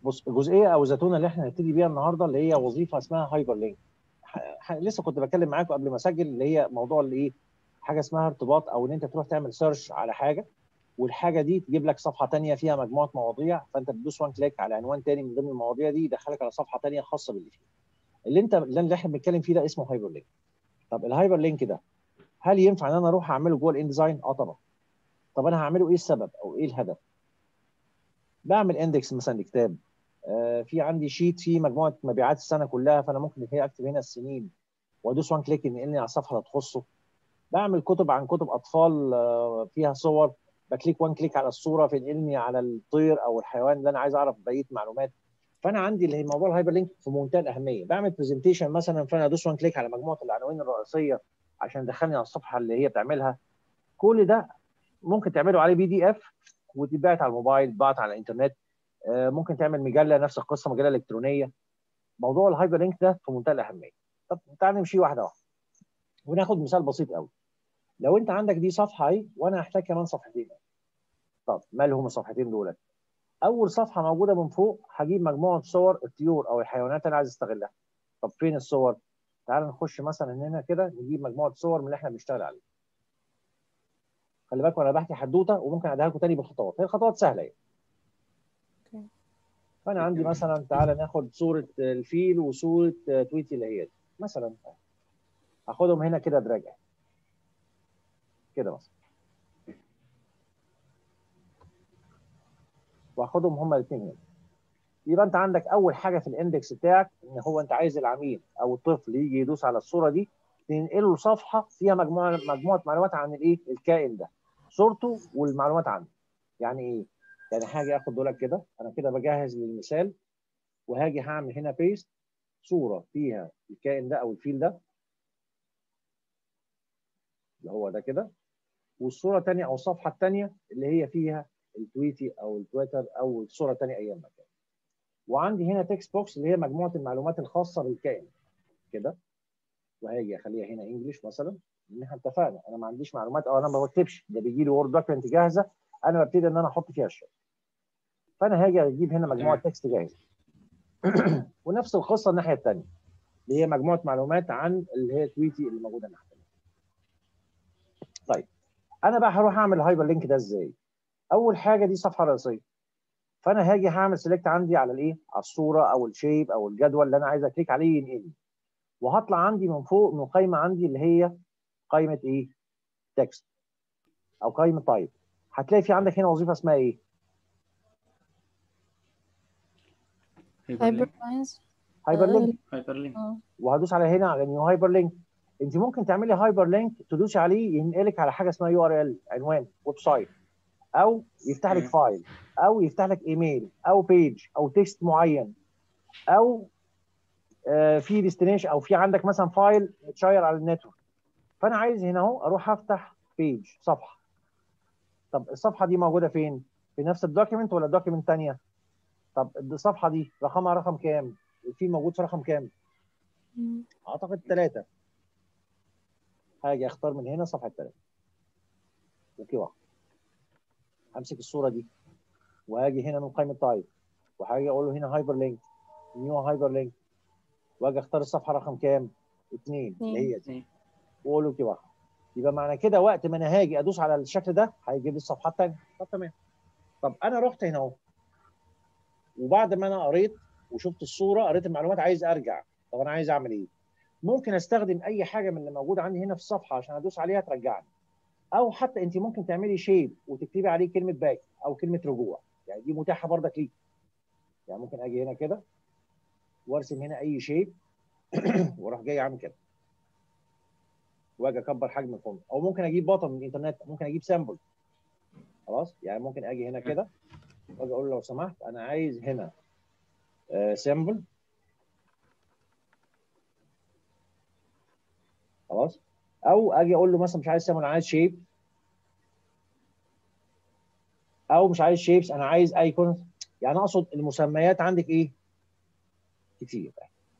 بص الجزئيه او الزتونه اللي احنا هنبتدي بيها النهارده اللي هي وظيفه اسمها هايبر لينك لسه كنت بتكلم معاكم قبل ما اسجل اللي هي موضوع اللي ايه حاجه اسمها ارتباط او ان انت تروح تعمل سيرش على حاجه والحاجه دي تجيب لك صفحه ثانيه فيها مجموعه مواضيع فانت بتدوس وان كليك على عنوان ثاني من ضمن المواضيع دي يدخلك على صفحه ثانيه خاصه باللي فيها اللي انت اللي احنا بنتكلم فيه ده اسمه هايبر لينك طب الهايبر لينك ده هل ينفع ان انا اروح اعمله جوه الانديزاين اه طبعا طب انا هعمله ايه السبب او ايه الهدف بعمل اندكس مثلا لكتاب آه في عندي شيت فيه مجموعه مبيعات السنه كلها فانا ممكن هي اكتب هنا السنين وادوس وان كليك ينقلني على الصفحه اللي تخصه بعمل كتب عن كتب اطفال آه فيها صور بكليك وان كليك على الصوره فينقلني على الطير او الحيوان اللي انا عايز اعرف بقيه معلومات فانا عندي اللي هي موضوع الهايبر لينك في منتهى الاهميه بعمل برزنتيشن مثلا فانا ادوس وان كليك على مجموعه العناوين الرئيسيه عشان يدخلني على الصفحه اللي هي بتعملها كل ده ممكن تعمله عليه بي دي اف وتتبعت على الموبايل تتبعت على الانترنت ممكن تعمل مجله نفس القصه مجله الكترونيه موضوع الهايبر لينك ده في منتهى الاهميه طب تعال نمشي واحده واحده وناخد مثال بسيط قوي لو انت عندك دي صفحه اهي وانا هحتاج كمان صفحتين طب مالهم الصفحتين دول اول صفحه موجوده من فوق هجيب مجموعه صور الطيور او الحيوانات اللي عايز استغلها طب فين الصور تعال نخش مثلا هنا كده نجيب مجموعه صور من اللي احنا بنشتغل عليه خلي بالكم انا بحكي حدوته وممكن اعيدها لكم تاني بالخطوات هي الخطوات سهله يعني فانا عندي مثلا تعالى ناخد صوره الفيل وصوره تويتي اللي هي دي مثلا هاخدهم هنا كده دراج كده مثلا واخدهم هما الاثنين هنا يبقى انت عندك اول حاجه في الاندكس بتاعك ان هو انت عايز العميل او الطفل يجي يدوس على الصوره دي تنقله صفحه فيها مجموعه مجموعه معلومات عن الايه الكائن ده صورته والمعلومات عنه يعني ايه يعني حاجه اخد دولك كده انا كده بجهز للمثال وهاجي هعمل هنا بيست صوره فيها الكائن ده او الفيل ده اللي هو ده كده والصوره الثانيه او الصفحه الثانيه اللي هي فيها التويتي او التويتر او الصوره الثانيه ايام ما كان وعندي هنا تكست بوكس اللي هي مجموعه المعلومات الخاصه بالكائن كده وهاجي اخليها هنا انجلش مثلا ان احنا اتفقنا انا ما عنديش معلومات او انا ما بكتبش ده بيجي لي وورد دوكيمنت جاهزه انا ببتدي ان انا احط فيها الشغل فانا هاجي اجيب هنا مجموعه تكست جاهزه ونفس القصه الناحيه الثانيه اللي هي مجموعه معلومات عن اللي هي تويتي اللي موجوده الناحيه الثانيه طيب انا بقى هروح اعمل الهايبر لينك ده ازاي اول حاجه دي صفحه رئيسيه فانا هاجي هعمل سيلكت عندي على الايه على الصوره او الشيب او الجدول اللي انا عايز اكليك عليه ينقلني وهطلع عندي من فوق من قائمه عندي اللي هي قائمه ايه تكست او قائمه تايب هتلاقي في عندك هنا وظيفه اسمها ايه هايبر لاينز هايبر لينك هايبر لينك وهدوس على هنا على نيو هايبر لينك انت ممكن تعملي هايبر لينك تدوسي عليه ينقلك على حاجه اسمها يو ار ال عنوان ويب سايت او يفتح لك فايل او يفتح لك ايميل او بيج او تكست معين او آه في ديستنيشن او في عندك مثلا فايل متشير على النتورك فانا عايز هنا اهو اروح افتح بيج صفحه طب الصفحه دي موجوده فين؟ في نفس الدوكيمنت ولا دوكيمنت ثانيه؟ طب الصفحه دي رقمها رقم كام؟ في موجود في رقم كام؟ اعتقد ثلاثه هاجي اختار من هنا صفحه ثلاثه اوكي واحد همسك الصوره دي وهاجي هنا من قائمه تايب وهاجي اقول له هنا هايبر لينك نيو هايبر لينك واجي اختار الصفحه رقم كام؟ اثنين اللي هي دي واقول له اوكي واحد يبقى معنى كده وقت ما انا هاجي ادوس على الشكل ده هيجيب لي الصفحه الثانيه طب تمام طب انا رحت هنا اهو وبعد ما انا قريت وشفت الصوره قريت المعلومات عايز ارجع طب انا عايز اعمل ايه؟ ممكن استخدم اي حاجه من اللي موجوده عندي هنا في الصفحه عشان ادوس عليها ترجعني او حتى انت ممكن تعملي شيب وتكتبي عليه كلمه باك او كلمه رجوع يعني دي متاحه برضك ليك يعني ممكن اجي هنا كده وارسم هنا اي شيب واروح جاي عامل كده واجي اكبر حجم الفونت او ممكن اجيب بطن من الانترنت ممكن اجيب سامبل خلاص يعني ممكن اجي هنا كده واجي اقول له لو سمحت انا عايز هنا سامبل خلاص او اجي اقول له مثلا مش عايز سامبل انا عايز شيب او مش عايز شيبس انا عايز ايكون يعني اقصد المسميات عندك ايه كتير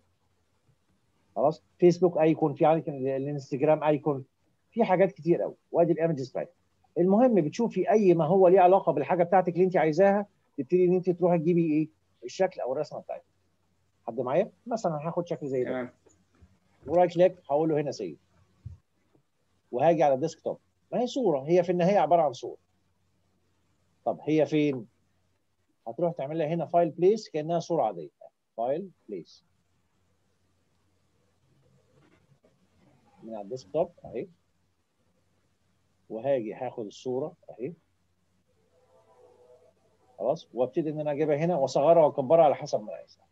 خلاص فيسبوك ايكون في عندك الانستجرام ايكون في حاجات كتير قوي وادي الايمجز بتاعتك المهم بتشوفي اي ما هو ليه علاقه بالحاجه بتاعتك اللي انت عايزاها تبتدي ان انت تروحي تجيبي ايه الشكل او الرسمه بتاعتها حد معايا مثلا هاخد شكل زي ده تمام ورايت كليك هقول له هنا سيف وهاجي على الديسك توب ما هي صوره هي في النهايه عباره عن صوره طب هي فين هتروح تعمل لها هنا فايل بليس كانها صوره عاديه فايل بليس من على الديسك توب اهي وهاجي هاخد الصوره اهي خلاص وابتدي ان انا اجيبها هنا واصغرها واكبرها على حسب ما انا عايز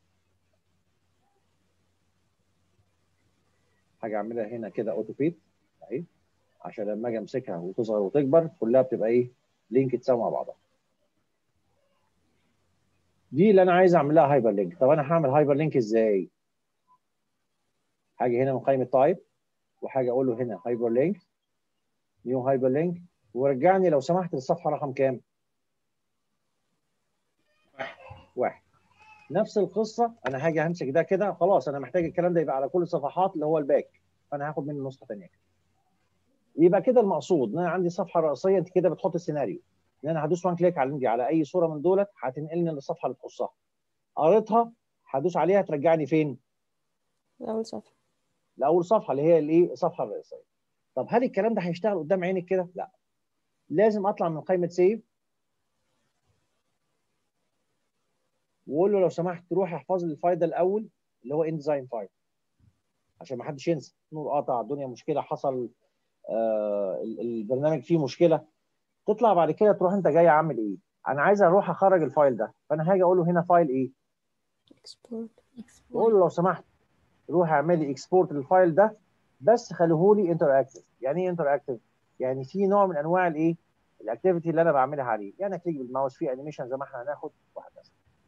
حاجه اعملها هنا كده اوتو فيت اهي عشان لما اجي امسكها وتصغر وتكبر كلها بتبقى ايه لينك تساوي مع بعضها دي اللي انا عايز اعملها هايبر لينك طب انا هعمل هايبر لينك ازاي هاجي هنا من قائمه تايب وحاجه اقول له هنا هايبر لينك نيو هايبر لينك ورجعني لو سمحت للصفحه رقم كام واحد نفس القصه انا هاجي همسك ده كده خلاص انا محتاج الكلام ده يبقى على كل الصفحات اللي هو الباك فانا هاخد منه نسخه ثانيه يبقى كده المقصود ان انا عندي صفحه رئيسيه انت كده بتحط السيناريو ان انا هدوس وان كليك على على اي صوره من دولت هتنقلني للصفحه اللي تخصها قريتها هدوس عليها ترجعني فين؟ أول صفحة لاول صفحه اللي هي الايه؟ الصفحه الرئيسيه. طب هل الكلام ده هيشتغل قدام عينك كده؟ لا. لازم اطلع من قائمه سيف واقول له لو سمحت روح احفظ لي الفايل ده الاول اللي هو ان ديزاين فايل عشان ما حدش ينسى نور قطع الدنيا مشكله حصل آه ال- البرنامج فيه مشكله تطلع بعد كده تروح انت جاي عامل ايه؟ انا عايز اروح اخرج الفايل ده فانا هاجي اقول له هنا فايل ايه؟ اكسبورت بقول له لو سمحت روح اعمل لي اكسبورت للفايل ده بس خليه لي انتر اكتف يعني ايه انتر اكتف يعني في نوع من انواع الايه الاكتيفيتي اللي انا بعملها عليه يعني اكليك بالماوس في انيميشن زي ما احنا هناخد وهكذا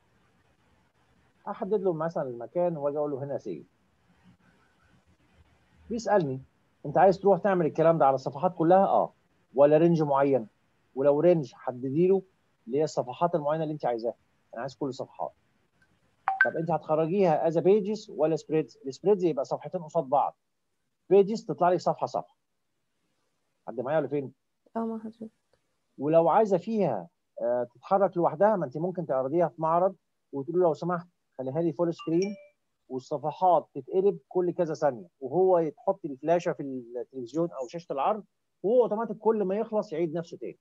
احدد له مثلا المكان واجي اقول له هنا سيف بيسالني انت عايز تروح تعمل الكلام ده على الصفحات كلها اه ولا رينج معين ولو رينج حددي له اللي هي الصفحات المعينه اللي انت عايزاها انا عايز كل الصفحات طب انت هتخرجيها از بيجز ولا سبريدز السبريدز يبقى صفحتين قصاد بعض بيجز تطلع لي صفحه صفحه حد معايا ولا فين اه مع حضرتك ولو عايزه فيها آه، تتحرك لوحدها ما انت ممكن تعرضيها في معرض وتقول له لو سمحت خليها لي فول سكرين والصفحات تتقلب كل كذا ثانيه وهو يتحط الفلاشه في التلفزيون او شاشه العرض وهو اوتوماتيك كل ما يخلص يعيد نفسه تاني.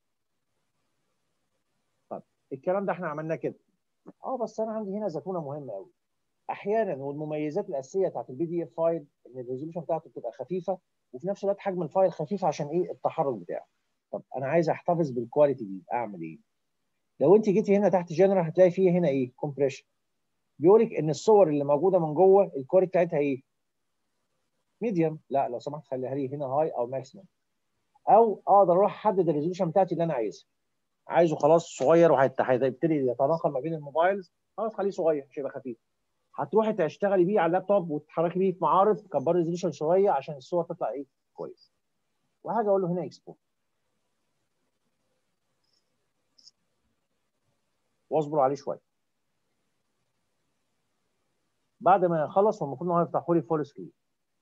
طب الكلام ده احنا عملناه كده. اه بس انا عندي هنا زتونه مهمه قوي. احيانا والمميزات الاساسيه بتاعت البي دي اف فايل ان الريزولوشن بتاعته بتبقى خفيفه وفي نفس الوقت حجم الفايل خفيف عشان ايه التحرك بتاعه. طب انا عايز احتفظ بالكواليتي دي اعمل ايه؟ لو انت جيتي هنا تحت جنرال هتلاقي فيه هنا ايه؟ كومبريشن. بيقول لك ان الصور اللي موجوده من جوه الكواليتي بتاعتها ايه؟ ميديوم لا لو سمحت خليها لي هنا هاي او ماكسيمم او اقدر اروح احدد الريزولوشن بتاعتي اللي انا عايزها عايزه خلاص صغير وهيبتدي يتناقل ما بين الموبايلز خلاص خليه صغير مش هيبقى خفيف هتروحي تشتغلي بيه على اللابتوب وتتحركي بيه في معارض تكبري الريزولوشن شويه عشان الصور تطلع ايه كويس وهاجي اقول له هنا اكسبورت واصبر عليه شويه بعد ما يخلص هو المفروض ان هو يفتحوا لي فول سكرين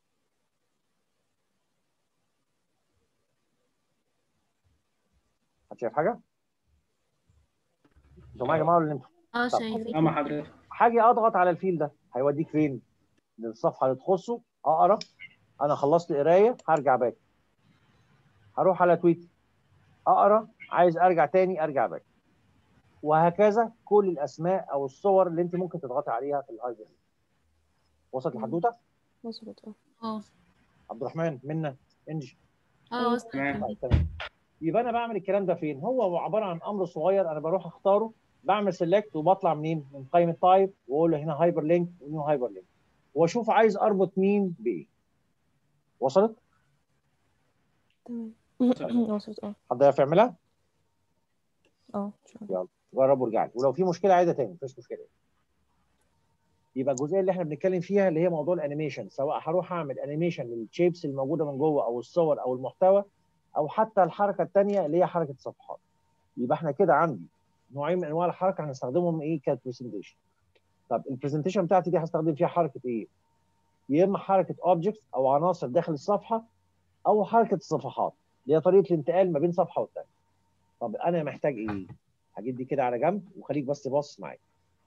حد شايف حاجه؟ انتوا معايا يا جماعه ولا انتوا؟ اه طب. شايفين اه مع حضرتك هاجي اضغط على الفيل ده هيوديك فين؟ للصفحه اللي تخصه اقرا انا خلصت قرايه هرجع باك هروح على تويت اقرا عايز ارجع تاني ارجع باك وهكذا كل الاسماء او الصور اللي انت ممكن تضغطي عليها في الهايبر وصلت الحدوته؟ مظبوط اه اه عبد الرحمن منا انجي اه وصلت تمام. طيب تمام يبقى انا بعمل الكلام ده فين؟ هو عباره عن امر صغير انا بروح اختاره بعمل سيلكت وبطلع منين؟ من قائمه تايب واقول له هنا هايبر لينك ونيو هايبر لينك واشوف عايز اربط مين بايه. وصلت؟ تمام وصلت. وصلت اه حد يعرف يعملها؟ اه ان شاء الله جرب وارجع لي ولو في مشكله عيدها تاني مفيش مشكله يبقى الجزئيه اللي احنا بنتكلم فيها اللي هي موضوع الانيميشن سواء هروح اعمل انيميشن للشيبس الموجوده من جوه او الصور او المحتوى او حتى الحركه الثانيه اللي هي حركه الصفحات يبقى احنا كده عندي نوعين من انواع الحركه هنستخدمهم ايه كبرزنتيشن طب البرزنتيشن بتاعتي دي هستخدم فيها حركه ايه يا اما حركه اوبجكت او عناصر داخل الصفحه او حركه الصفحات اللي هي طريقه الانتقال ما بين صفحه والثانيه طب انا محتاج ايه هجيب دي كده على جنب وخليك بس باصص معايا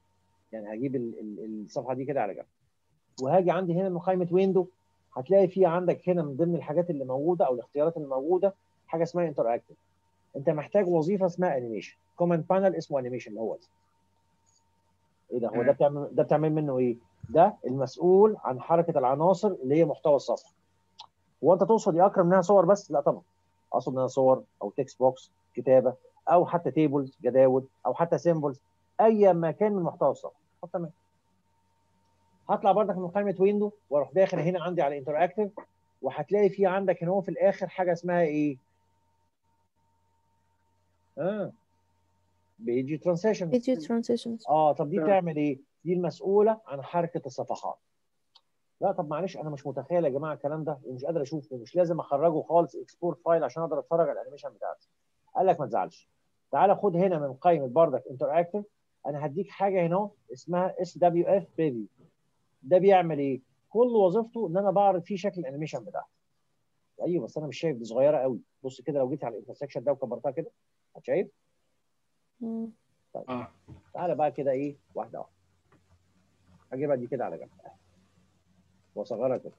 يعني هجيب ال- ال- الصفحه دي كده على جنب وهاجي عندي هنا من قائمه ويندو هتلاقي في عندك هنا من ضمن الحاجات اللي موجوده او الاختيارات اللي موجوده حاجه اسمها انتر اكتف انت محتاج وظيفه اسمها انيميشن كوماند بانل اسمه انيميشن اللي هو ده. ايه ده هو ده تمام. بتعمل ده بتعمل منه ايه؟ ده المسؤول عن حركه العناصر اللي هي محتوى الصفحه. هو انت تقصد يا اكرم انها صور بس؟ لا طبعا. اقصد انها صور او تكست بوكس كتابه او حتى تيبلز جداول او حتى سيمبلز اي مكان من محتوى الصفحه. طب تمام. هطلع بردك من قائمه ويندو واروح داخل هنا عندي على انتراكتيف وهتلاقي في عندك هنا هو في الاخر حاجه اسمها ايه؟ اه بيجي ترانسيشن فيديو ترانزيشنز اه طب دي تمام. بتعمل ايه؟ دي المسؤوله عن حركه الصفحات. لا طب معلش انا مش متخيل يا جماعه الكلام ده ومش قادر اشوفه ومش لازم اخرجه خالص اكسبورت فايل عشان اقدر اتفرج على الانيميشن بتاعتي. قال لك ما تزعلش. تعالى خد هنا من قائمه بردك انتراكتيف انا هديك حاجه هنا اسمها اس دبليو اف بريفيو. ده بيعمل ايه؟ كل وظيفته ان انا بعرض فيه شكل الانيميشن بتاعتي. ايوه بس انا مش شايف دي صغيره قوي بص كده لو جيت على الانترسكشن ده وكبرتها كده هتشايف؟ اه تعالى بقى كده ايه واحده واحده هجيبها دي كده على جنب واصغرها كده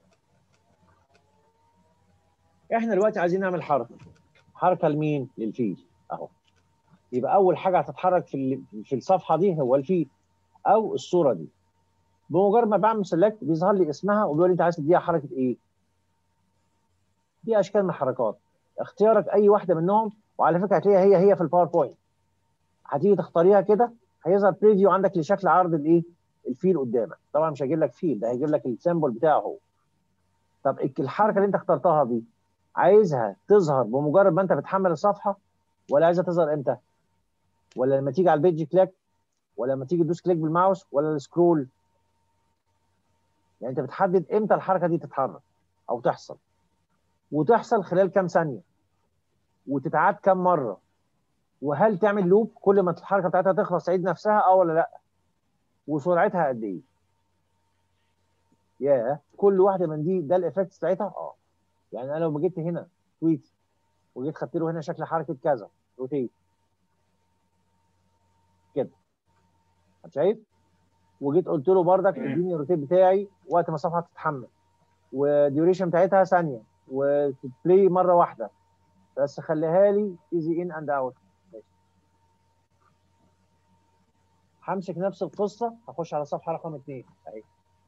احنا دلوقتي عايزين نعمل حركه حركه لمين للفيل اهو يبقى اول حاجه هتتحرك في ال- في الصفحه دي هو الفيل او الصوره دي بمجرد ما بعمل سيلكت بيظهر لي اسمها وبيقول لي انت عايز تديها حركه ايه دي اشكال من الحركات اختيارك اي واحده منهم وعلى فكره هتلاقيها هي هي في الباوربوينت هتيجي تختاريها كده هيظهر بريفيو عندك لشكل عرض الايه الفيل قدامك طبعا مش هيجيب لك فيل ده هيجيب لك السيمبل بتاعه هو طب الك- الحركه اللي انت اخترتها دي عايزها تظهر بمجرد ما انت بتحمل الصفحه ولا عايزها تظهر امتى ولا لما تيجي على البيج كليك ولا لما تيجي تدوس كليك بالماوس ولا السكرول يعني انت بتحدد امتى الحركه دي تتحرك او تحصل وتحصل خلال كام ثانيه وتتعاد كام مره وهل تعمل لوب كل ما الحركه بتاعتها تخلص تعيد نفسها اه ولا لا وسرعتها قد ايه ياه كل واحده من دي ده الايفكت بتاعتها اه يعني انا لو جيت هنا تويت وجيت خدت له هنا شكل حركه كذا روتيت كده شايف وجيت قلت له بردك تمام. اديني الروتيت بتاعي وقت ما الصفحه تتحمل وديوريشن بتاعتها ثانيه وتبلاي مره واحده بس خليها لي ايزي ان اند اوت همسك نفس القصه هخش على صفحه رقم اثنين اهي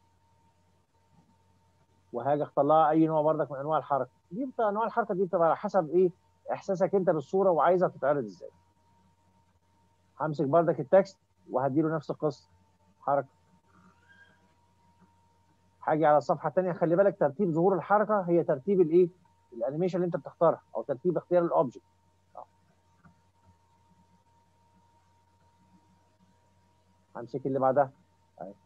وهاجي اختار لها اي نوع بردك من انواع الحركه دي بتبقى انواع الحركه دي بتبقى على حسب ايه احساسك انت بالصوره وعايزها تتعرض ازاي همسك بردك التكست وهديله نفس القصه حركه هاجي على الصفحه الثانيه خلي بالك ترتيب ظهور الحركه هي ترتيب الايه الانيميشن اللي انت بتختارها او ترتيب اختيار الاوبجكت همسك اللي بعدها أهي.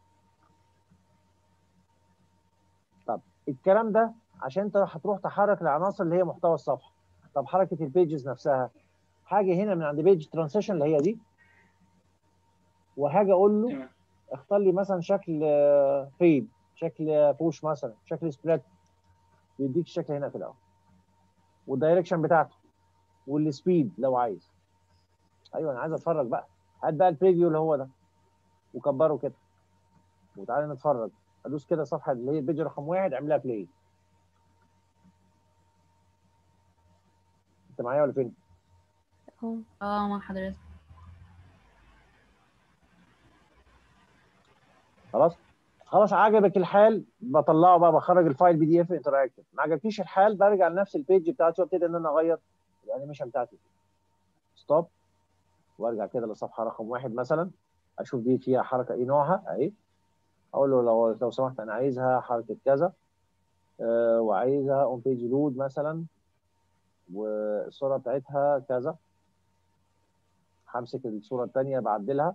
طب الكلام ده عشان انت هتروح تحرك العناصر اللي هي محتوى الصفحه طب حركه البيجز نفسها حاجه هنا من عند بيج ترانسيشن اللي هي دي وهاجي اقول له تمام اختار لي مثلا شكل فيد شكل بوش مثلا شكل سبليت بيديك الشكل هنا في الاول والدايركشن بتاعته والسبيد لو عايز ايوه انا عايز اتفرج بقى هات بقى البريفيو اللي هو ده وكبره كده وتعالى نتفرج ادوس كده صفحه اللي هي البيج رقم واحد اعملها بلاي انت معايا ولا فين؟ اه اه مع حضرتك خلاص خلاص عجبك الحال بطلعه بقى بخرج الفايل بي دي اف انتراكتيف ما عجبكيش الحال برجع لنفس البيج بتاعتي وابتدي ان انا اغير الانيميشن بتاعتي ستوب وارجع كده لصفحه رقم واحد مثلا اشوف دي فيها حركه ايه نوعها اهي اقول له لو لو سمحت انا عايزها حركه كذا آه وعايزها اون بيج لود مثلا والصوره بتاعتها كذا همسك الصوره الثانيه بعدلها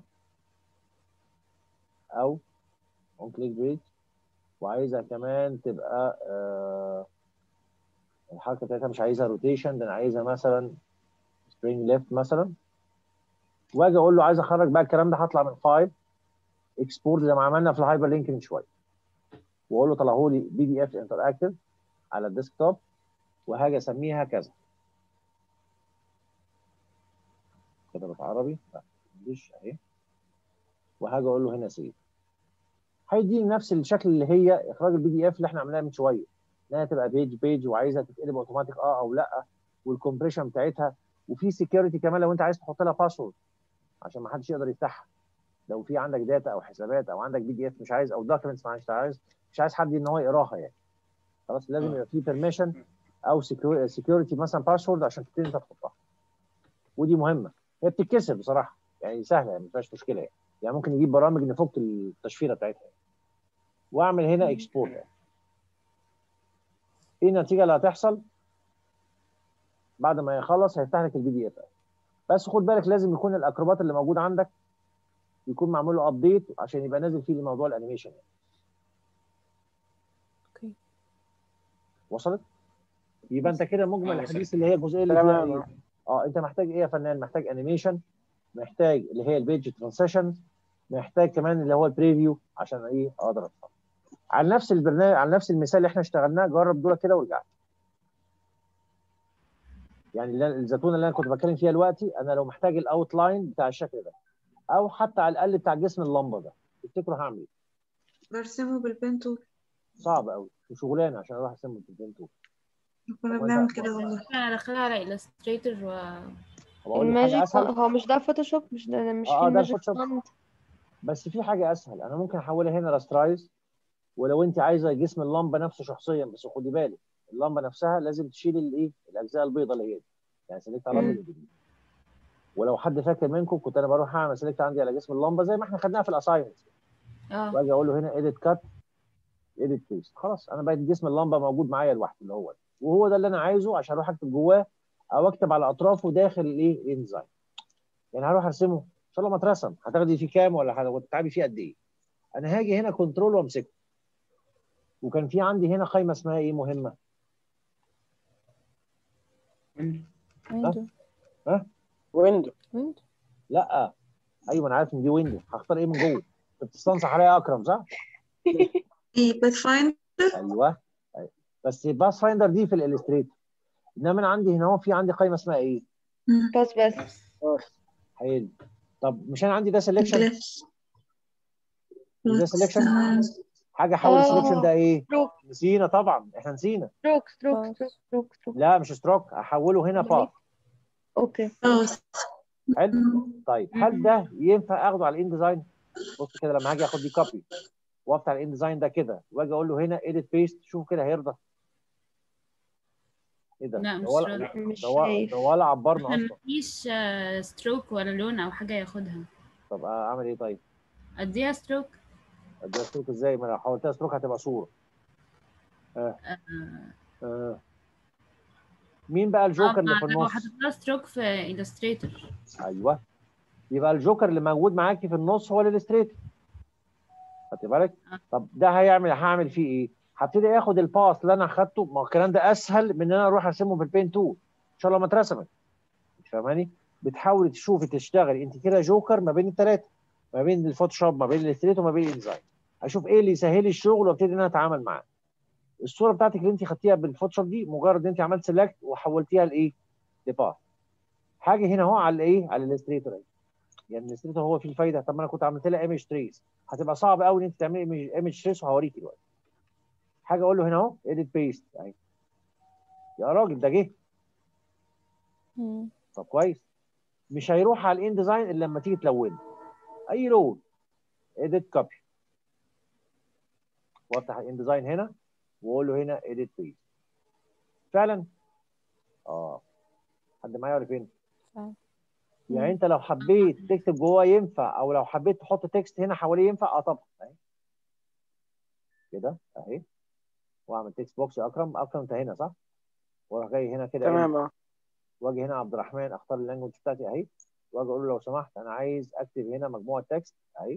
او اون كليك بيج وعايزها كمان تبقى آه الحركه بتاعتها مش عايزها روتيشن ده انا عايزها مثلا سبرينج ليفت مثلا واجي اقول له عايز اخرج بقى الكلام ده هطلع من فايل اكسبورت زي ما عملنا في الهايبر لينك من شويه واقول له طلعه لي بي دي اف انتراكتيف على الديسكتوب وهاجي اسميها كذا كده بالعربي لا انجلش اهي وهاجي اقول له هنا سيف هيديني نفس الشكل اللي هي اخراج البي دي اف اللي احنا عملناها من شويه انها تبقى بيج بيج وعايزها تتقلب اوتوماتيك اه او لا والكومبريشن بتاعتها وفي سكيورتي كمان لو انت عايز تحط لها باسورد عشان ما حدش يقدر يفتحها لو في عندك داتا او حسابات او عندك بي دي اف مش عايز او دوكيومنتس مش عايز مش عايز حد ان هو يقراها يعني خلاص لازم يبقى في بيرميشن او سكيورتي مثلا باسورد عشان تبتدي انت تحطها ودي مهمه هي بتتكسر بصراحه يعني سهله يعني ما فيهاش مشكله يعني يعني ممكن نجيب برامج نفك التشفيره بتاعتها يعني. واعمل هنا اكسبورت يعني. ايه النتيجه اللي هتحصل بعد ما يخلص هيفتح لك البي دي اف بس خد بالك لازم يكون الاكروبات اللي موجود عندك يكون معمول له ابديت عشان يبقى نازل فيه موضوع الانيميشن يعني. اوكي وصلت؟ يبقى انت كده مجمل آه، الحديث اللي هي الجزئيه اللي فيها تمام. ايه؟ اه انت محتاج ايه يا فنان؟ محتاج انيميشن محتاج اللي هي البيج ترانسيشن محتاج كمان اللي هو البريفيو عشان ايه اقدر اتفرج على نفس البرنامج على نفس المثال اللي احنا اشتغلناه جرب دول كده وارجع يعني اللي- الزيتونه اللي انا كنت بتكلم فيها دلوقتي انا لو محتاج الاوت لاين بتاع الشكل ده او حتى على الاقل بتاع جسم اللمبه ده تفتكروا هعمل ايه؟ برسمه بالبين تول صعب قوي وشغلانه عشان اروح اسمي في البنتو كنا طب وأنت- بنعمل كده والله انا دخلها على الستريتور و طب اقول لك حاجه الماجيك اسهل هو مش ده فوتوشوب مش ده مش آه، في ده الماجيك فوتوشوب. فوند بس في حاجه اسهل انا ممكن احولها هنا راسترايز ولو انت عايزه جسم اللمبه نفسه شخصيا بس خدي بالك اللمبه نفسها لازم تشيل الايه الاجزاء البيضاء اللي هي دي يعني سلكت على مم. الابيض الجديد ولو حد فاكر منكم كنت انا بروح اعمل سلكت عندي على جسم اللمبه زي ما احنا خدناها في الاساينمنت اه واجي اقول له هنا اديت كات اديت بيست خلاص انا بقيت جسم اللمبه موجود معايا لوحده اللي هو ده. وهو ده اللي انا عايزه عشان اروح اكتب جواه او اكتب على اطرافه داخل الايه الانزايم يعني هروح ارسمه ان شاء الله ما اترسم هتاخدي فيه كام ولا هتتعبي فيه قد ايه انا هاجي هنا كنترول وامسكه وكان في عندي هنا قائمه اسمها ايه مهمه ويندو ويندو ويندو لا ايوه انا عارف ان دي ويندو هختار ايه من جوه انت بتستنصح عليا يا اكرم صح ايه باث فايند ايوه أيوة. بس باس فايندر دي في الالستريتور انما انا عندي هنا هو في عندي قائمه اسمها ايه بس بس حلو طب مش انا عندي ده سelection جليفز ده سelection حاجه حول آه. السلكشن ده ايه ستروك نسينا طبعا احنا نسينا ستروك ستروك آه. ستروك ستروك ستروك لا مش ستروك احوله هنا باث اوكي اه حلو طيب هل ده ينفع اخده على الانديزاين بص كده لما هاجي اخد دي كوبي وافتح الانديزاين ده كده واجي اقول له هنا اديت بيست شوف كده هيرضى ايه ده لا، ده مش ولا راضي. مش ده ولا- شايف ده ولا عبرنا اصلا مفيش ستروك ولا لون او حاجه ياخدها طب اعمل ايه طيب اديها ستروك اديها ستروك ازاي ما لو حولتها ستروك هتبقى صوره آه. مين بقى الجوكر اللي في لو النص حطيتها ستروك في الستريتور ايوه يبقى الجوكر اللي موجود معاكي في النص هو الالستريتور خدت بالك آه. طب ده هيعمل هعمل فيه ايه هبتدي اخد الباس اللي انا اخدته ما هو الكلام ده اسهل من ان انا اروح ارسمه في البين تول ان شاء الله ما اترسمت مش فاهماني بتحاولي تشوفي تشتغلي انت كده جوكر ما بين الثلاثه ما بين الفوتوشوب ما بين الالستريتور وما بين الديزاين اشوف ايه اللي يسهل لي الشغل وابتدي ان انا اتعامل معاه الصوره بتاعتك اللي انت خدتيها بالفوتوشوب دي مجرد ان انت عملت سيلكت وحولتيها لايه لباث حاجه هنا اهو على ايه على الالستريتور اهي يعني الالستريتور هو فيه الفايده طب ما انا كنت عملت لها ايمج تريس هتبقى صعب قوي ان انت تعملي ايمج تريس وهوريكي دلوقتي حاجه اقول له هنا اهو اديت بيست اهي يا راجل ده جه مم. طب كويس مش هيروح على الان ديزاين الا لما تيجي تلونه اي لون اديت كوبي وافتح الان ديزاين هنا واقول له هنا اديت بيست فعلا اه حد معايا ولا فين؟ فعلا. يعني انت لو حبيت تكتب جواه ينفع او لو حبيت تحط تكست هنا حواليه ينفع اه طبعا اهي كده اهي واعمل تكست بوكس يا اكرم اكرم انت هنا صح؟ واروح جاي هنا كده تمام اه واجي هنا عبد الرحمن اختار اللانجوج بتاعتي اهي واجي اقول له لو سمحت انا عايز اكتب هنا مجموعه تكست اهي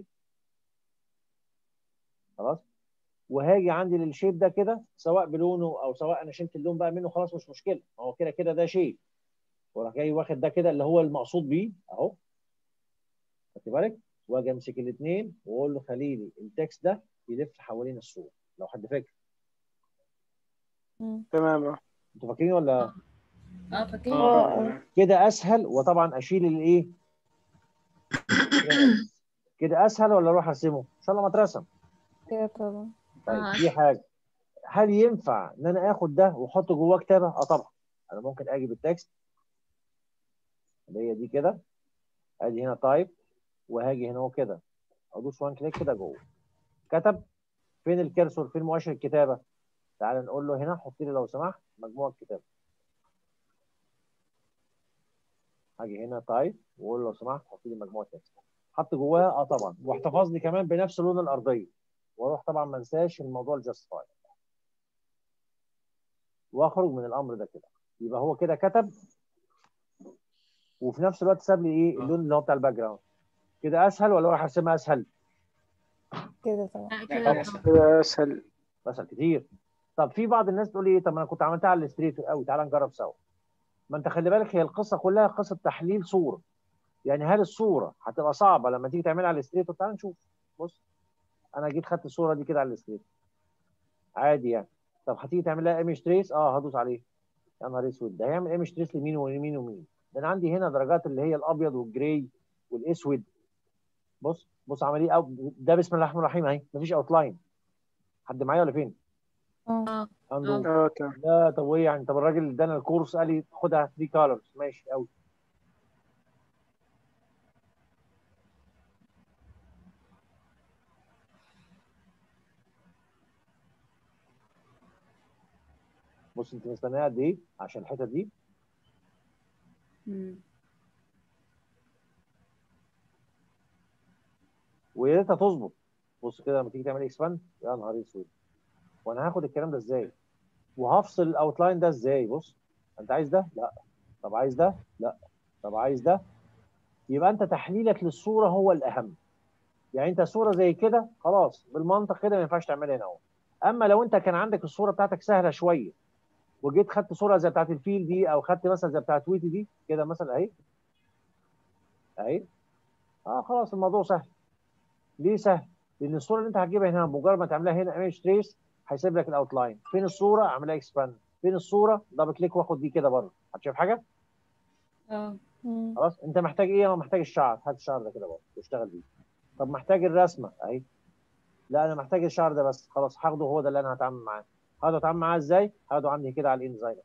خلاص وهاجي عندي للشيب ده كده سواء بلونه او سواء انا شلت اللون بقى منه خلاص مش مشكله ما هو كده كده ده شيب وراح جاي واخد ده كده اللي هو المقصود بيه اهو خدت بالك واجي امسك الاثنين واقول له خلي لي التكست ده يلف حوالين الصوره لو حد فاكر مم. تمام اه انتوا فاكرين ولا اه فاكرين اه كده اسهل وطبعا اشيل الايه كده اسهل ولا اروح ارسمه ان شاء الله ما اترسم كده طبعا طيب آه. دي حاجه هل ينفع ان انا اخد ده واحطه جواه كتابه اه طبعا انا ممكن اجي بالتكست اللي هي دي كده ادي هنا تايب وهاجي هنا هو كده ادوس وان كليك كده جوه كتب فين الكرسور فين مؤشر الكتابه تعال نقول له هنا حط لي لو سمحت مجموعه كتابه هاجي هنا تايب واقول له لو سمحت حط لي مجموعه تكست حط جواها اه طبعا واحتفظ لي كمان بنفس لون الارضيه واروح طبعا ما انساش الموضوع الجاستيفاي واخرج من الامر ده كده يبقى هو كده كتب وفي نفس الوقت ساب لي ايه اللون اللي هو بتاع الباك جراوند كده اسهل ولا اروح ارسمها اسهل؟ كده طبعا لا كده طبعا كده اسهل اسهل كتير طب في بعض الناس تقول لي ايه طب ما انا كنت عملتها على الاستريتور قوي تعالى نجرب سوا ما انت خلي بالك هي القصه كلها قصه تحليل صوره يعني هل الصوره هتبقى صعبه لما تيجي تعملها على الاستريتور تعال نشوف بص انا جيت خدت الصوره دي كده على الاستريتور عادي يعني طب هتيجي تعملها ايمج تريس اه هدوس عليه يا نهار اسود ده هيعمل ايمج تريس لمين ومين ومين ده انا عندي هنا درجات اللي هي الابيض والجراي والاسود بص بص عمل ايه أو ده بسم الله الرحمن الرحيم اهي مفيش اوتلاين حد معايا ولا فين؟ اه عنده اه تمام لا طب وايه يعني طب الراجل اللي ادانا الكورس قال لي خدها 3 كولرز ماشي قوي بص انت مستنيه قد ايه عشان الحته دي مم. ويا ريتها تظبط بص كده لما تيجي تعمل اكسباند يا نهار اسود وانا هاخد الكلام ده ازاي وهفصل الاوتلاين ده ازاي بص انت عايز ده لا طب عايز ده لا طب عايز ده يبقى انت تحليلك للصوره هو الاهم يعني انت صوره زي كده خلاص بالمنطق كده ما ينفعش تعملها هنا اهو اما لو انت كان عندك الصوره بتاعتك سهله شويه وجيت خدت صوره زي بتاعت الفيل دي او خدت مثلا زي بتاعت ويتي دي كده مثلا اهي اهي اه خلاص الموضوع سهل ليه سهل؟ لان الصوره اللي انت هتجيبها هنا مجرد ما تعملها هنا ايمج تريس هيسيب لك الاوتلاين فين الصوره اعملها اكسباند فين الصوره دبل كليك واخد دي كده بره هتشوف حاجه اه مم. خلاص انت محتاج ايه انا محتاج الشعر هات الشعر ده كده بره واشتغل بيه طب محتاج الرسمه اهي لا انا محتاج الشعر ده بس خلاص هاخده هو ده اللي انا هتعامل معاه هاخده اتعامل معاه ازاي هاخده عندي كده على الانزايمر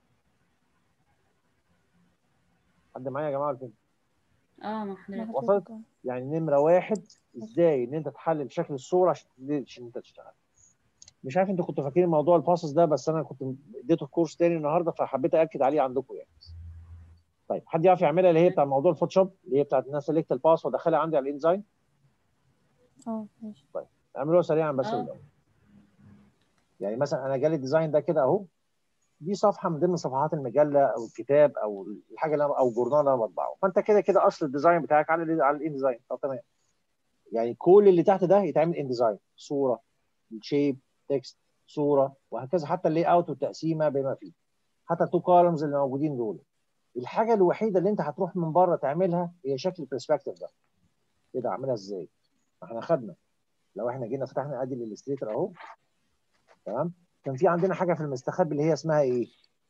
حد معايا يا جماعه ولا فين اه ما حضرتك وصلت؟ يعني نمره واحد ازاي ان انت تحلل شكل الصوره عشان عشان انت تشتغل مش عارف انتوا كنتوا فاكرين موضوع الباسس ده بس انا كنت اديته في كورس تاني النهارده فحبيت اكد عليه عندكم يعني طيب حد يعرف يعملها اللي هي بتاع موضوع الفوتوشوب اللي هي بتاعت الناس سيلكت الباس وادخلها عندي على الانزايم اه ماشي اعملوها سريعا بس آه. بالأول. يعني مثلا انا جالي الديزاين ده كده اهو دي صفحه من ضمن صفحات المجله او الكتاب او الحاجه اللي أنا او الجورنال اللي انا بطبعه فانت كده كده اصل الديزاين بتاعك على ال على الانزايم طب تمام يعني كل اللي تحت ده يتعمل انديزاين صوره الشيب تكست صوره وهكذا حتى اللي اوت والتقسيمه بما فيه حتى التو كولمز اللي موجودين دول الحاجه الوحيده اللي انت هتروح من بره تعملها هي شكل البرسبكتيف ده كده اعملها ازاي؟ ما احنا خدنا لو احنا جينا فتحنا ادي الالستريتور اهو تمام كان في عندنا حاجه في المستخبي اللي هي اسمها ايه؟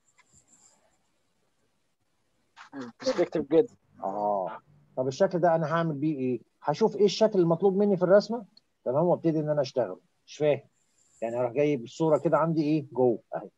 برسبكتيف جدا اه طب الشكل ده انا هعمل بيه ايه؟ هشوف ايه الشكل المطلوب مني في الرسمه تمام وابتدي ان انا اشتغل مش فاهم يعني هروح جايب الصوره كده عندي ايه جوه اهي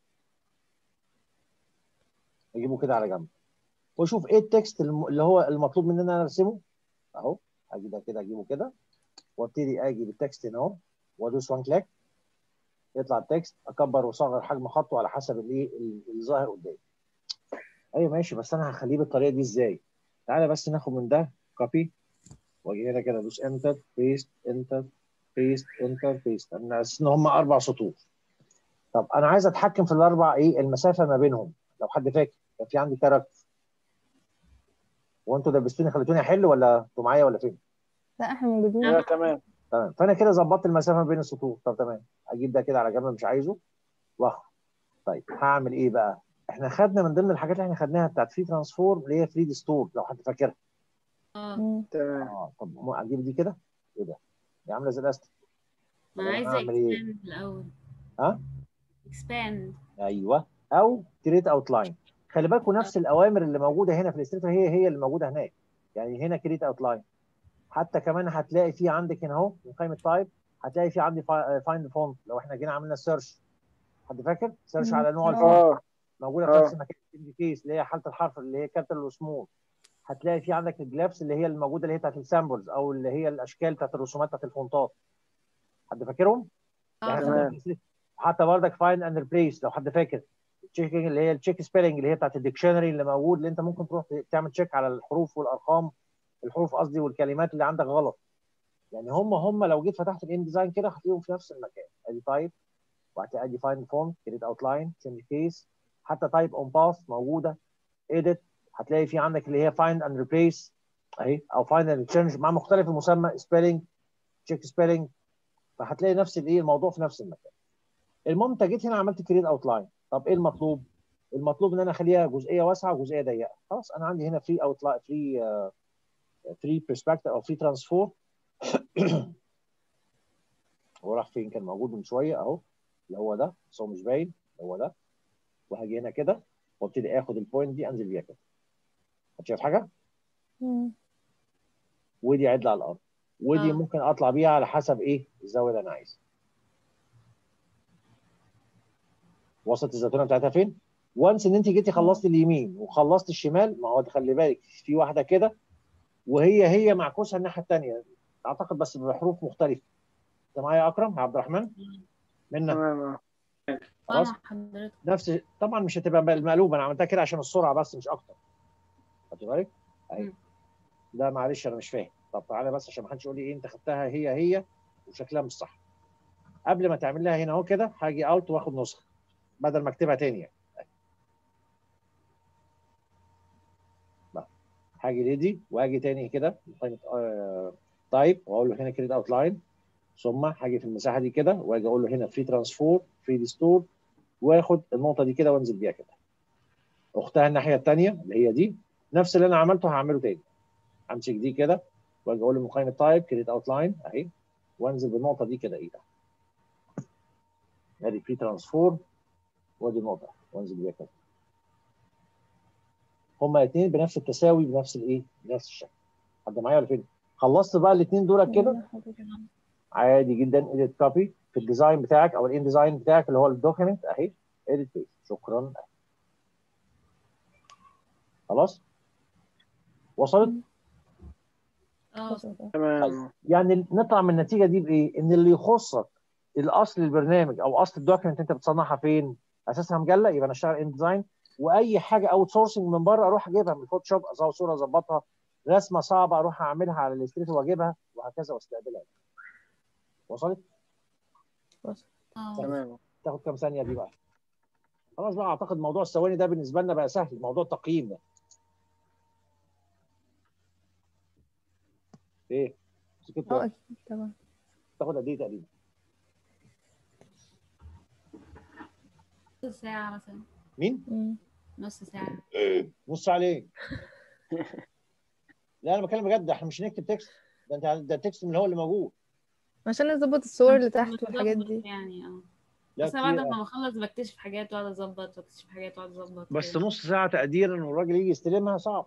اجيبه كده على جنب واشوف ايه التكست الم- اللي هو المطلوب مني ان انا ارسمه اهو اجي ده كده اجيبه كده وابتدي اجي بالتكست هنا اهو وادوس وان كليك يطلع التكست اكبر واصغر حجم خطه على حسب الايه ال- الظاهر قدامي ايوه ماشي بس انا هخليه بالطريقه دي ازاي تعالى بس ناخد من ده كوبي واجي هنا كده ادوس انتر بيست انتر بيست انتر بيست انا اساس ان هم اربع سطور طب انا عايز اتحكم في الاربع ايه المسافه ما بينهم لو حد فاكر كان في عندي كاركتر وانتوا دبستوني خليتوني احل ولا انتوا معايا ولا فين؟ لا احنا موجودين لا تمام تمام فانا كده ظبطت المسافه ما بين السطور طب تمام اجيب ده كده على جنب مش عايزه واخد طيب هعمل ايه بقى؟ احنا خدنا من ضمن الحاجات اللي احنا خدناها بتاعت فري ترانسفورم اللي هي فري دي ستور لو حد فاكرها اه مم. تمام اه طب ما اجيب دي كده ايه ده؟ دي عامله زي الاستيك ما طب أنا عايزه هعمل إيه؟ اكسباند الاول ها؟ اكسباند ايوه او كريت اوت لاين خلي بالكم نفس الاوامر اللي موجوده هنا في الاستريتور هي هي اللي موجوده هناك يعني هنا كريت اوت لاين حتى كمان هتلاقي في عندك هنا اهو من قائمه تايب هتلاقي في عندي فايند فونت لو احنا جينا عملنا سيرش حد فاكر سيرش مم. على نوع آه. الفونت اه موجوده في آه. نفس المكان كيس اللي هي حاله الحرف اللي هي كابيتال وسمول هتلاقي في عندك الجلابس اللي هي الموجوده اللي هي بتاعت السامبلز او اللي هي الاشكال بتاعت الرسومات بتاعت الفونتات حد فاكرهم؟ اه تمام. حتى بردك فاين اند ريبليس لو حد فاكر تشيكينج اللي هي التشيك سبيلنج اللي هي بتاعت الديكشنري اللي موجود اللي انت ممكن تروح تعمل تشيك على الحروف والارقام الحروف قصدي والكلمات اللي عندك غلط يعني هم هم لو جيت فتحت الان ديزاين كده هتلاقيهم في نفس المكان ادي تايب وبعد كده ادي فاين فونت كريت اوت لاين تشينج كيس حتى تايب اون باث موجوده اديت هتلاقي في عندك اللي هي فايند اند ريبليس اهي او فايند اند تشينج مع مختلف المسمى سبيلنج تشيك سبيلنج فهتلاقي نفس الايه الموضوع في نفس المكان المهم انت جيت هنا عملت كريت اوت لاين طب ايه المطلوب المطلوب ان انا اخليها جزئيه واسعه وجزئيه ضيقه خلاص انا عندي هنا فري اوت فري فري برسبكتيف او فري ترانسفور هو راح فين كان موجود من شويه اهو اللي هو ده بس هو مش باين هو ده وهاجي هنا كده وابتدي اخد البوينت دي انزل بيها كده شايف حاجه مم. ودي عدله على الارض ودي آه. ممكن اطلع بيها على حسب ايه الزاويه اللي انا عايزها وصلت الزيتونه بتاعتها فين وانس ان انت جيتي خلصت اليمين وخلصت الشمال ما هو خلي بالك في واحده كده وهي هي معكوسه الناحيه الثانيه اعتقد بس بحروف مختلفه انت معايا يا اكرم يا عبد الرحمن منا تمام اه خلاص اه حضرتك نفس طبعا مش هتبقى مقلوبه انا عملتها كده عشان السرعه بس مش اكتر خدت بالك اهي مم. لا معلش انا مش فاهم طب تعالى بس عشان ما حدش يقول لي ايه انت خدتها هي هي وشكلها مش صح قبل ما تعمل لها هنا اهو كده هاجي اوت واخد نسخه بدل ما اكتبها تاني يعني بقى. هاجي ريدي واجي تاني كده قائمه تايب واقول له هنا كريت اوت لاين ثم هاجي في المساحه دي كده واجي اقول له هنا فري ترانسفور فري ديستور واخد النقطه دي كده وانزل بيها كده اختها الناحيه الثانيه اللي هي دي نفس اللي انا عملته هعمله تاني امسك دي كده واجي اقول له من قائمه تايب كريت اوت لاين اهي وانزل بالنقطه دي كده ايه ده ادي فري ترانسفور وادي النقطه وانزل بيها كده هما الاثنين بنفس التساوي بنفس الايه بنفس الشكل حد معايا ولا فين خلصت بقى الاثنين دول كده عادي جدا اديت كوبي في الديزاين بتاعك او الان ديزاين بتاعك اللي هو الدوكيمنت اهي اديت بيست شكرا خلاص وصلت اه تمام يعني نطلع من النتيجه دي بايه ان اللي يخصك الاصل البرنامج او اصل الدوكيمنت انت بتصنعها فين اساسها مجله يبقى انا اشتغل ان ديزاين واي حاجه اوت سورسنج من بره اروح اجيبها من الفوتوشوب اصور صوره اظبطها رسمه صعبه اروح اعملها على الاستريتور واجيبها وهكذا واستقبلها وصلت اه تمام تاخد كام ثانيه دي بقى خلاص بقى اعتقد موضوع الثواني ده بالنسبه لنا بقى سهل موضوع التقييم ده ايه سكت اه اكيد طبعا تاخد قد ايه تقريبا نص ساعة مثلا مين مم. نص ساعة نص عليه لا انا بتكلم بجد احنا مش هنكتب تكست ده انت ده التكست من هو اللي موجود عشان نظبط الصور اللي تحت والحاجات دي يعني اه لا بس أنا بعد كتير. ما بخلص بكتشف حاجات واقعد اظبط واكتشف حاجات واقعد اظبط بس كده. نص ساعه تقديرا والراجل يجي يستلمها صعب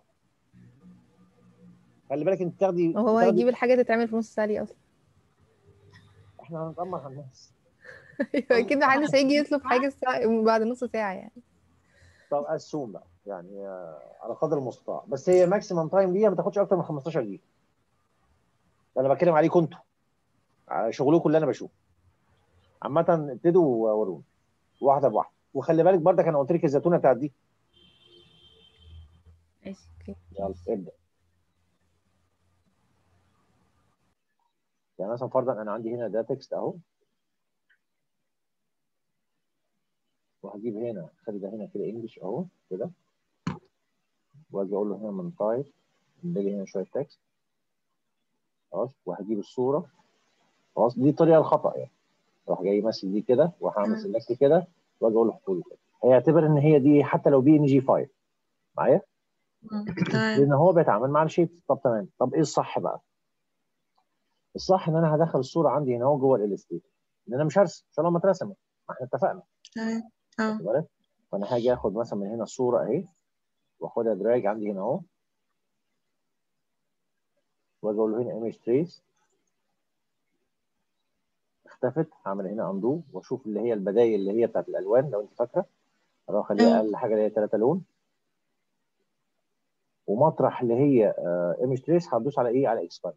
خلي بالك انت تاخدي وهو بتاخدي- هيجيب الحاجة تتعمل في نص ساعة ليه اصلا احنا هنتامر على الناس اكيد محدش هيجي يطلب حاجة الساعة بعد نص ساعة يعني طب اسوم بقى يعني آه، على قدر المستطاع بس هي ماكسيمم تايم ليها ما تاخدش اكتر من 15 دقيقه ده انا بتكلم عليه كنتوا على شغلكم اللي انا بشوفه عامه ابتدوا ووروني واحده بواحده وخلي بالك برضك انا قلت لك الزيتونه بتاعت دي ماشي يلا ابدا يعني مثلا فرضا انا عندي هنا ده تكست اهو وهجيب هنا خلي ده هنا كده انجلش اهو كده واجي اقول له هنا من تايب نلاقي هنا شويه تكست خلاص وهجيب الصوره خلاص دي الطريقه الخطا يعني اروح جاي ماسك دي كده وهعمل سيلكت كده واجي اقول له حطه لي كده هيعتبر ان هي دي حتى لو بي ان جي فايل معايا تمام لان هو بيتعامل مع الشيت طب تمام طب ايه الصح بقى الصح ان انا هدخل الصوره عندي هنا اهو جوه الالستريتور ان انا مش هرسم ان شاء الله ما اترسمت ما احنا اتفقنا تمام اه واخد بالك فانا هاجي اخد مثلا من هنا الصوره اهي واخدها دراج عندي هنا اهو واجي اقول له هنا ايمج تريس اختفت هعمل هنا اندو واشوف اللي هي البدايل اللي هي بتاعت الالوان لو انت فاكره اروح اخليها اه. اقل حاجه اللي هي 3 لون ومطرح اللي هي ايمج تريس هتدوس على ايه على اكسباند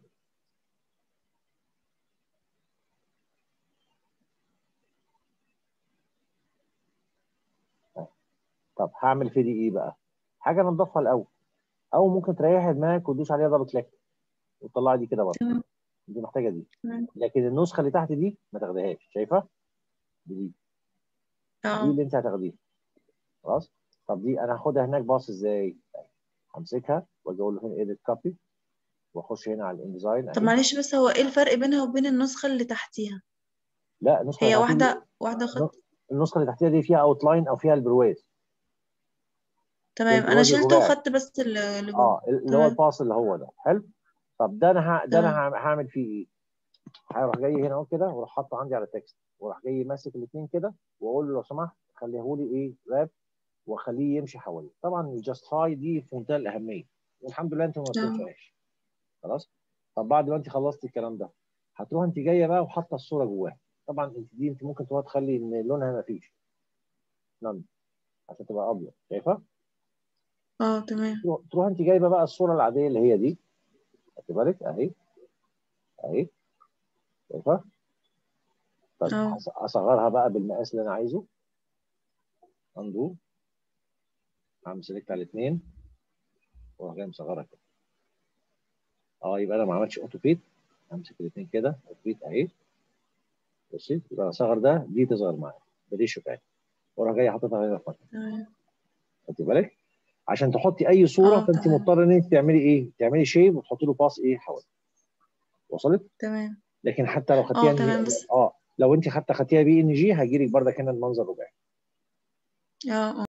طب هعمل في دي ايه بقى حاجه نضفها الاول او ممكن تريح دماغك وتدوس عليها دبل كليك وتطلعي دي كده بره تمام دي محتاجه دي تمام. لكن النسخه اللي تحت دي ما تاخدهاش شايفه دي دي دي اه اللي انت هتاخديها خلاص طب دي انا هاخدها هناك باص ازاي همسكها واجي اقول له هنا ايديت كوبي واخش هنا على الانديزاين طب معلش بس هو ايه الفرق بينها وبين النسخة اللي تحتيها لا النسخه هي اللي تحتيها دي- واحدة واحدة خط النسخه اللي تحتيها دي فيها اوتلاين او فيها البرواز تمام انا البرواز شلته الرباعي. وخدت بس ال- اللي جوه اه اللي هو تمام. الباص اللي هو ده حلو طب ده انا ه... ده انا تمام. هعم- هعمل فيه ايه؟ هروح جاي هنا اهو كده واروح حاطه عندي على تكست واروح جاي ماسك الاثنين كده واقول له لو سمحت خليه لي ايه راب واخليه يمشي حواليه طبعا الجاستفاي دي في منتهى الاهميه والحمد لله انت ما تمام. وصلتش خلاص طب بعد ما انت خلصتي الكلام ده هتروح انت جايه بقى وحاطه الصوره جواها طبعا انت دي انت ممكن تروح تخلي ان لونها ما فيش نعم عشان تبقى ابيض شايفه اه تمام تروح- تروح انت جايبه بقى الصوره العاديه اللي هي دي خدت بالك اهي اهي شايفه طب اه. هص- اصغرها بقى بالمقاس اللي انا عايزه اندو اعمل سيلكت على الاثنين واروح جاي مصغرها كده اه يبقى انا ما عملتش اوتو فيت امسك الاثنين كده اوتو فيت اهي بصي يبقى اصغر ده دي تصغر معايا بالريشيو بتاعي واروح جاي حاططها هنا في مكان تمام خدتي بالك عشان تحطي اي صوره اه، فانت تمام. مضطره ان انت تعملي ايه تعملي شيب وتحطي له باص ايه حوالي وصلت تمام لكن حتى لو خدتيها اه، تمام، إن- بس- اه لو انت حتى خدتيها بي ان جي هيجي لك برضك هنا المنظر رباعي اه اه